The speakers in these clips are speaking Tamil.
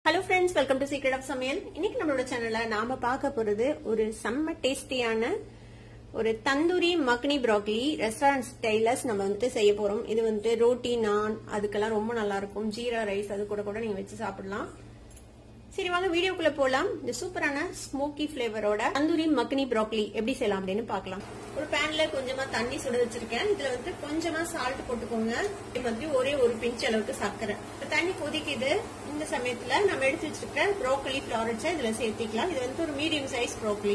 hello friends welcome to secret of Samayal இன்னைக்கு நம்மளோட சேனல்ல நாம பார்க்க போறது ஒரு செம்ம டேஸ்டியான ஒரு தந்தூரி மக்னி ப்ராக்லி ரெஸ்டாரண்ட் ஸ்டைலஸ் நம்ம வந்துட்டு செய்ய போறோம் இது வந்துட்டு ரோட்டி நான் அதுக்கெல்லாம் ரொம்ப நல்லா இருக்கும் ஜீரா ரைஸ் அது கூட கூட நீங்க வச்சு சாப்பிடலாம் சரி வாங்க வீடியோக்குள்ள போலாம் இந்த சூப்பரான ஸ்மோக்கி ஃபிளேவரோட தந்தூரி மக்னி ப்ராக்லி எப்படி செய்யலாம் அப்படின்னு பார்க்கலாம் ஒரு பேன்ல கொஞ்சமா தண்ணி சுட வச்சிருக்கேன் இதுல வந்து கொஞ்சமா சால்ட் போட்டுக்கோங்க இது மாதிரி ஒரே ஒரு பிஞ்ச் அளவுக்கு சர்க்கரை இப்ப தண்ணி கொதிக்குது இந்த சமயத்துல நம்ம எடுத்து வச்சிருக்க ப்ரோக்கலி ஃபிளாரட்ஸை இதுல சேர்த்திக்கலாம் இது வந்து ஒரு மீடியம் சைஸ் ப்ரோக்கலி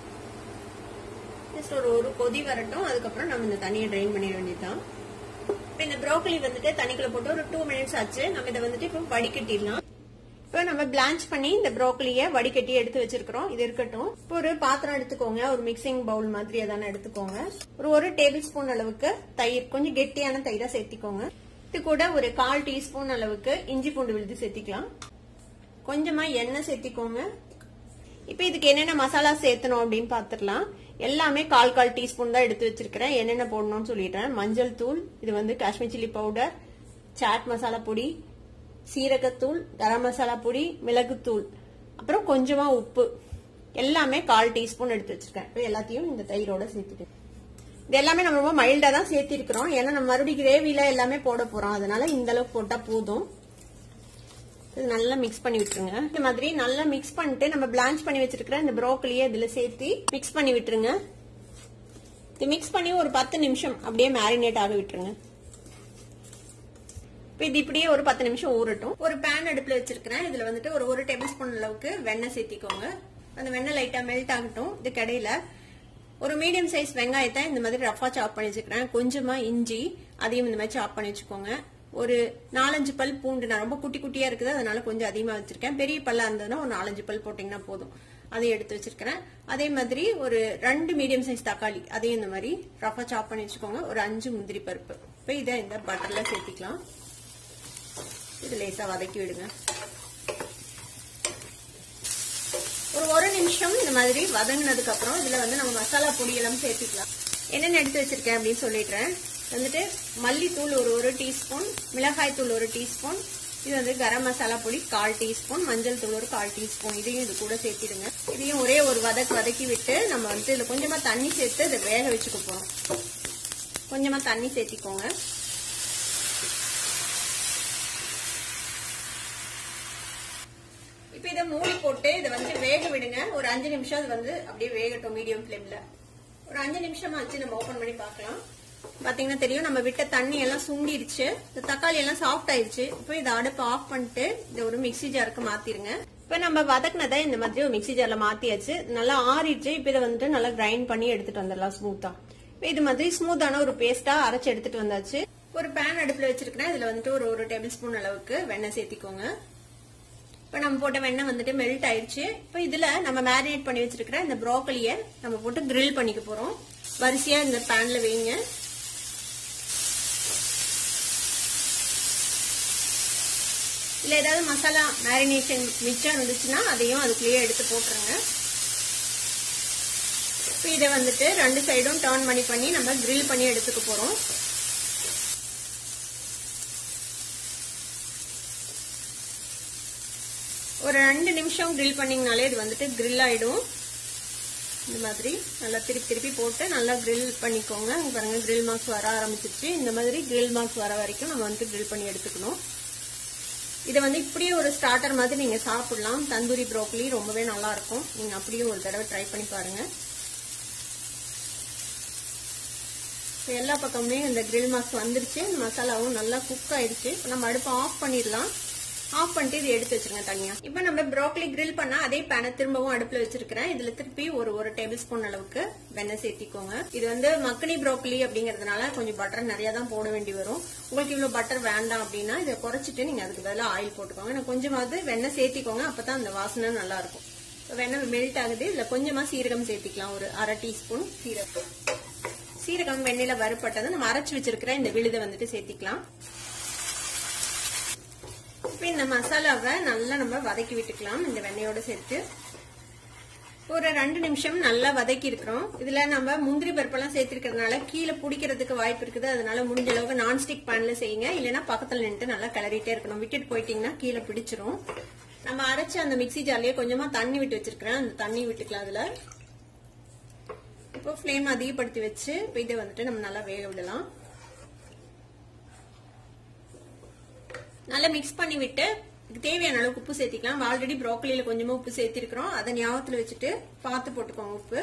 ஜஸ்ட் ஒரு ஒரு கொதி வரட்டும் அதுக்கப்புறம் நம்ம இந்த தண்ணியை ட்ரைன் பண்ணிட வேண்டியதுதான் இப்ப இந்த ப்ரோக்கலி வந்துட்டு தண்ணிக்குள்ள போட்டு ஒரு டூ மினிட்ஸ் ஆச்சு நம்ம இதை வந்துட்டு இப்போ வடிகட்டிடலாம் இப்போ நம்ம பிளான்ச் பண்ணி இந்த ப்ரோக்கலிய வடிகட்டி எடுத்து வச்சிருக்கிறோம் இது இருக்கட்டும் இப்போ ஒரு பாத்திரம் எடுத்துக்கோங்க ஒரு மிக்சிங் பவுல் மாதிரி எதான எடுத்துக்கோங்க ஒரு ஒரு டேபிள் ஸ்பூன் அளவுக்கு தயிர் கொஞ்சம் கெட்டியான தயிரா சேர்த்திக்கோங்க இது கூட ஒரு கால் டீஸ்பூன் அளவுக்கு இஞ்சி பூண்டு விழுது சேர்த்திக்கலாம் கொஞ்சமா எண்ணெய் சேர்த்திக்கோங்க இப்போ இதுக்கு என்னென்ன மசாலா சேர்த்தணும் அப்படின்னு பாத்துடலாம் எல்லாமே கால் கால் டீஸ்பூன் தான் எடுத்து வச்சிருக்கிறேன் என்னென்ன போடணும்னு சொல்லிடுறேன் மஞ்சள் தூள் இது வந்து காஷ்மீர் சில்லி பவுடர் சாட் மசாலா பொடி சீரகத்தூள் கரம் மசாலா பொடி மிளகுத்தூள் அப்புறம் கொஞ்சமா உப்பு எல்லாமே கால் டீஸ்பூன் எடுத்து வச்சிருக்கேன் இப்போ எல்லாத்தையும் இந்த தயிரோட சேர்த்துட்டு இது எல்லாமே நம்ம ரொம்ப மைல்டா தான் சேர்த்திருக்கிறோம் ஏன்னா நம்ம மறுபடியும் கிரேவில எல்லாமே போட போறோம் அதனால இந்த அளவுக்கு போட்டா போதும் இது நல்லா மிக்ஸ் பண்ணி விட்டுருங்க இந்த மாதிரி நல்லா மிக்ஸ் பண்ணிட்டு நம்ம பிளான்ச் பண்ணி வச்சிருக்கிற இந்த ப்ரோக்கலியை இதுல சேர்த்து மிக்ஸ் பண்ணி விட்டுருங்க இது மிக்ஸ் பண்ணி ஒரு பத்து நிமிஷம் அப்படியே மேரினேட் ஆக விட்டுருங்க இப்போ இது இப்படியே ஒரு பத்து நிமிஷம் ஊறட்டும் ஒரு பேன் அடுப்புல வச்சிருக்கிறேன் இதுல வந்துட்டு ஒரு ஒரு டேபிள் ஸ்பூன் அளவுக்கு வெண்ணெய் சேர்த்திக்கோங்க அந்த வெண்ணெய் லைட்டா மெல்ட் ஆகட்டும் இது கடையில ஒரு மீடியம் சைஸ் வெங்காயத்தை இந்த மாதிரி ரஃபா சாப் பண்ணி வச்சுக்கிறேன் கொஞ்சமா இஞ்சி அதையும் இந்த மாதிரி சாப் பண்ணி வச்சுக்கோங்க ஒரு நாலஞ்சு பல் பூண்டு நான் ரொம்ப குட்டி குட்டியா இருக்குது அதனால கொஞ்சம் அதிகமா வச்சிருக்கேன் பெரிய பல்லா இருந்ததுன்னா ஒரு நாலஞ்சு பல் போட்டீங்கன்னா போதும் அதையும் எடுத்து வச்சிருக்கிறேன் அதே மாதிரி ஒரு ரெண்டு மீடியம் சைஸ் தக்காளி அதையும் இந்த மாதிரி ரஃபா சாப் பண்ணி வச்சுக்கோங்க ஒரு அஞ்சு முந்திரி பருப்பு இப்போ இதை இந்த பட்டர்ல சேர்த்திக்கலாம் இது லேசா வதக்கி விடுங்க ஒரு ஒரு நிமிஷம் இந்த மாதிரி வதங்கினதுக்கு அப்புறம் இதுல வந்து நம்ம மசாலா பொடி எல்லாம் சேர்த்துக்கலாம் என்னென்ன எடுத்து வச்சிருக்கேன் அப்படின்னு சொல்லிடுறேன் வந்துட்டு மல்லித்தூள் ஒரு ஒரு டீஸ்பூன் மிளகாய் தூள் ஒரு டீஸ்பூன் இது வந்து கரம் மசாலா பொடி கால் டீஸ்பூன் மஞ்சள் தூள் ஒரு கால் டீஸ்பூன் இதையும் இது கூட சேர்த்திடுங்க இதையும் ஒரே ஒரு வதக்கு வதக்கி விட்டு நம்ம வந்து இதுல கொஞ்சமா தண்ணி சேர்த்து இதை வேக வச்சுக்க போறோம் கொஞ்சமா தண்ணி சேர்த்திக்கோங்க இப்ப இதை மூடி போட்டு இதை வந்து வேக விடுங்க ஒரு அஞ்சு நிமிஷம் அது வந்து அப்படியே வேகட்டும் மீடியம் ஃபிளேம்ல ஒரு அஞ்சு நிமிஷம் ஆச்சு நம்ம ஓபன் பண்ணி பார்க்கலாம் பாத்தீங்கன்னா தெரியும் நம்ம விட்ட தண்ணி எல்லாம் சுண்டிருச்சு இந்த தக்காளி எல்லாம் சாஃப்ட் ஆயிருச்சு இப்போ இதை அடுப்பு ஆஃப் பண்ணிட்டு இதை ஒரு மிக்சி ஜாருக்கு மாத்திருங்க இப்ப நம்ம வதக்குனதை இந்த மாதிரி ஒரு மிக்சி ஜார்ல மாத்தியாச்சு நல்லா ஆறிடுச்சு இப்ப இதை வந்துட்டு நல்லா கிரைண்ட் பண்ணி எடுத்துட்டு வந்துடலாம் ஸ்மூத்தா இது மாதிரி ஸ்மூத்தான ஒரு பேஸ்டா அரைச்சு எடுத்துட்டு வந்தாச்சு ஒரு பேன் அடுப்புல வச்சிருக்கிறேன் இதுல வந்துட்டு ஒரு ஒரு டேபிள் ஸ்பூன் அளவுக்கு வெண்ணெய் சேர்த்திக்கோங்க இப்ப நம்ம போட்ட வெண்ணெய் வந்துட்டு மெல்ட் ஆயிடுச்சு இப்ப இதுல நம்ம மேரினேட் பண்ணி வச்சிருக்கிற இந்த ப்ரோக்கலிய நம்ம போட்டு கிரில் பண்ணிக்க போறோம் வரிசையா இந்த பேன்ல வைங்க இல்ல ஏதாவது மசாலா மேரினேஷன் மிச்சம் இருந்துச்சுன்னா அதையும் அதுக்குள்ளேயே எடுத்து போட்டுருங்க இப்போ இதை வந்துட்டு ரெண்டு சைடும் டர்ன் பண்ணி பண்ணி நம்ம கிரில் பண்ணி எடுத்துக்க போறோம் ஒரு ரெண்டு நிமிஷம் கிரில் பண்ணீங்கனாலே இது வந்துட்டு கிரில் ஆயிடும் இந்த மாதிரி நல்லா திருப்பி திருப்பி போட்டு நல்லா கிரில் பண்ணிக்கோங்க இங்க பாருங்க கிரில் மார்க்ஸ் வர ஆரம்பிச்சிருச்சு இந்த மாதிரி கிரில் மார்க்ஸ் வர வரைக்கும் நம்ம வந்துட்டு கிரில் பண்ணி எடுத்துக்கணும் இதை வந்து இப்படியே ஒரு ஸ்டார்டர் மாதிரி நீங்க சாப்பிடலாம் தந்தூரி ப்ரோக்கலி ரொம்பவே நல்லா இருக்கும் நீங்க அப்படியே ஒரு தடவை ட்ரை பண்ணி பாருங்க எல்லா பக்கமுமே இந்த கிரில் மார்க்ஸ் வந்துருச்சு மசாலாவும் நல்லா குக் ஆயிடுச்சு இப்போ நம்ம அடுப்பை ஆஃப் பண்ணிடலாம் ஆஃப் பண்ணிட்டு இது எடுத்து வச்சிருங்க தனியா இப்போ நம்ம ப்ரோக்கலி கிரில் பண்ணா அதே பேனை திரும்பவும் அடுப்புல வச்சிருக்கிறேன் இதுல திருப்பி ஒரு ஒரு டேபிள் ஸ்பூன் அளவுக்கு வெண்ணெய் சேர்த்திக்கோங்க இது வந்து மக்கனி ப்ரோக்கலி அப்படிங்கறதுனால கொஞ்சம் பட்டர் நிறைய தான் போட வேண்டி வரும் உங்களுக்கு இவ்வளவு பட்டர் வேண்டாம் அப்படின்னா இதை குறைச்சிட்டு நீங்க அதுக்கு பதிலாக ஆயில் போட்டுக்கோங்க நான் கொஞ்சமாவது வெண்ணெய் சேர்த்திக்கோங்க அப்பதான் அந்த வாசனை நல்லா இருக்கும் வெண்ணெய் மெல்ட் ஆகுது இதுல கொஞ்சமா சீரகம் சேர்த்திக்கலாம் ஒரு அரை டீஸ்பூன் சீரகம் சீரகம் வெண்ணெயில வறுப்பட்டதை நம்ம அரைச்சு வச்சிருக்கிற இந்த விழுதை வந்துட்டு சேர்த்திக்கலாம் இப்ப இந்த மசாலாவை நல்லா நம்ம வதக்கி விட்டுக்கலாம் இந்த வெண்ணெயோட சேர்த்து ஒரு ரெண்டு நிமிஷம் நல்லா வதக்கி இருக்கிறோம் இதுல நம்ம முந்திரி பருப்பெல்லாம் சேர்த்திருக்கிறதுனால கீழே பிடிக்கிறதுக்கு வாய்ப்பு இருக்குது அதனால முடிஞ்ச அளவுக்கு நான்ஸ்டிக் பேன்ல செய்யுங்க இல்லைன்னா பக்கத்துல நின்று நல்லா கிளறிட்டே இருக்கணும் விட்டுட்டு போயிட்டீங்கன்னா கீழே பிடிச்சிரும் நம்ம அரைச்ச அந்த மிக்ஸி ஜார்லயே கொஞ்சமா தண்ணி விட்டு வச்சிருக்கிறேன் அந்த தண்ணி விட்டுக்கலாம் அதுல இப்போ ஃப்ளேம் அதிகப்படுத்தி வச்சு இப்போ இதை வந்துட்டு நம்ம நல்லா வேக விடலாம் நல்லா மிக்ஸ் பண்ணி விட்டு இதுக்கு தேவையான அளவுக்கு உப்பு சேர்த்திக்கலாம் ஆல்ரெடி ப்ரோக்கலியில கொஞ்சமா உப்பு சேர்த்திருக்கிறோம் அதை ஞாபகத்துல வச்சுட்டு பார்த்து போட்டுக்கோங்க உப்பு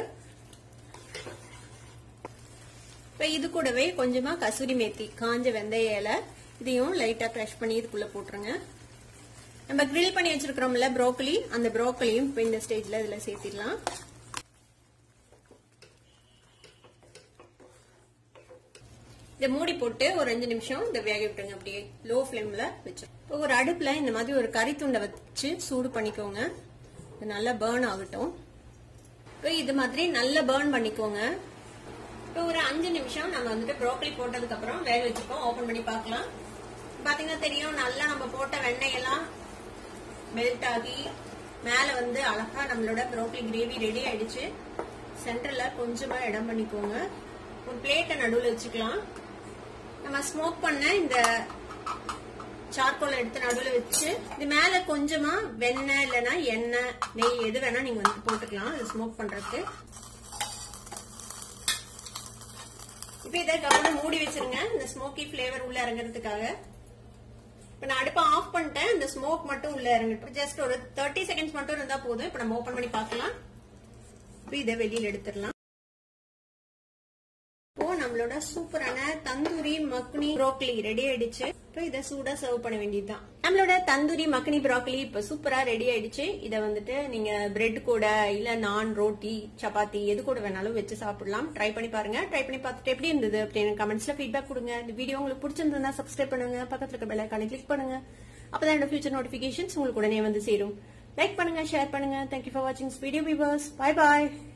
இப்ப இது கூடவே கொஞ்சமா கசூரி மேத்தி காஞ்ச வெந்தய இலை இதையும் லைட்டா க்ரஷ் பண்ணி இதுக்குள்ள போட்டுருங்க நம்ம கிரில் பண்ணி வச்சிருக்கிறோம்ல ப்ரோக்கலி அந்த ப்ரோக்கலியும் இப்ப இந்த ஸ்டேஜ்ல இதுல சேர்த்திடலாம் இதை மூடி போட்டு ஒரு அஞ்சு நிமிஷம் இதை வேக விட்டுருங்க அப்படியே லோ ஃப்ளேம்ல வச்சு இப்போ ஒரு அடுப்புல இந்த மாதிரி ஒரு கறி துண்டை வச்சு சூடு பண்ணிக்கோங்க இது நல்லா பேர்ன் ஆகட்டும் இப்போ இது மாதிரி நல்லா பேர்ன் பண்ணிக்கோங்க இப்போ ஒரு அஞ்சு நிமிஷம் நம்ம வந்துட்டு ப்ரோக்கலி போட்டதுக்கு அப்புறம் வேக வச்சுப்போம் ஓபன் பண்ணி பார்க்கலாம் பாத்தீங்கன்னா தெரியும் நல்லா நம்ம போட்ட வெண்ணெய் எல்லாம் மெல்ட் ஆகி மேல வந்து அழகா நம்மளோட ப்ரோக்கலி கிரேவி ரெடி ஆயிடுச்சு சென்டர்ல கொஞ்சமா இடம் பண்ணிக்கோங்க ஒரு பிளேட்டை நடுவுல வச்சுக்கலாம் நம்ம ஸ்மோக் பண்ண இந்த சார்கோல் எடுத்து நடுவுல வச்சு இது மேல கொஞ்சமா வெண்ணெய் இல்லைன்னா எண்ணெய் நெய் எது வேணா நீங்க வந்து போட்டுக்கலாம் இது ஸ்மோக் பண்றதுக்கு இப்ப இதை கவனம் மூடி வச்சிருங்க இந்த ஸ்மோக்கி பிளேவர் உள்ள இறங்குறதுக்காக இப்ப நான் அடுப்பை ஆஃப் பண்ணிட்டேன் இந்த ஸ்மோக் மட்டும் உள்ள இறங்கட்டும் ஜஸ்ட் ஒரு தேர்ட்டி செகண்ட்ஸ் மட்டும் இருந்தா போதும் இப்ப நம்ம ஓபன் பண்ணி பார்க்கலாம் இப்ப இதை வெளியில எடுத்துடலாம் இப்போ நம்மளோட சூப்பரான தந்தூரி மக்னி ப்ரோக்கலி ரெடி ஆயிடுச்சு இப்போ இதை சூடா சர்வ் பண்ண வேண்டியதுதான் நம்மளோட தந்தூரி மக்னி ப்ரோக்கலி இப்ப சூப்பரா ரெடி ஆயிடுச்சு இதை வந்துட்டு நீங்க பிரெட் கூட இல்ல நான் ரோட்டி சப்பாத்தி எது கூட வேணாலும் வச்சு சாப்பிடலாம் ட்ரை பண்ணி பாருங்க ட்ரை பண்ணி பார்த்துட்டு எப்படி இருந்தது அப்படின்னு கமெண்ட்ஸ்ல ஃபீட்பேக் கொடுங்க இந்த வீடியோ உங்களுக்கு பிடிச்சிருந்தா சப்ஸ்கிரைப் பண்ணுங்க பக்கத்துல இருக்க பெல் ஐக்கானை கிளிக் பண்ணுங்க அப்பதான் என்னோட ஃபியூச்சர் நோட்டிபிகேஷன்ஸ் உங்களுக்கு உடனே வந்து சேரும் லைக் பண்ணுங்க ஷேர் பண்ணுங்க தேங்க்யூ ஃபார் வாட்சிங் வீடியோ வியூவர்ஸ் பை பாய்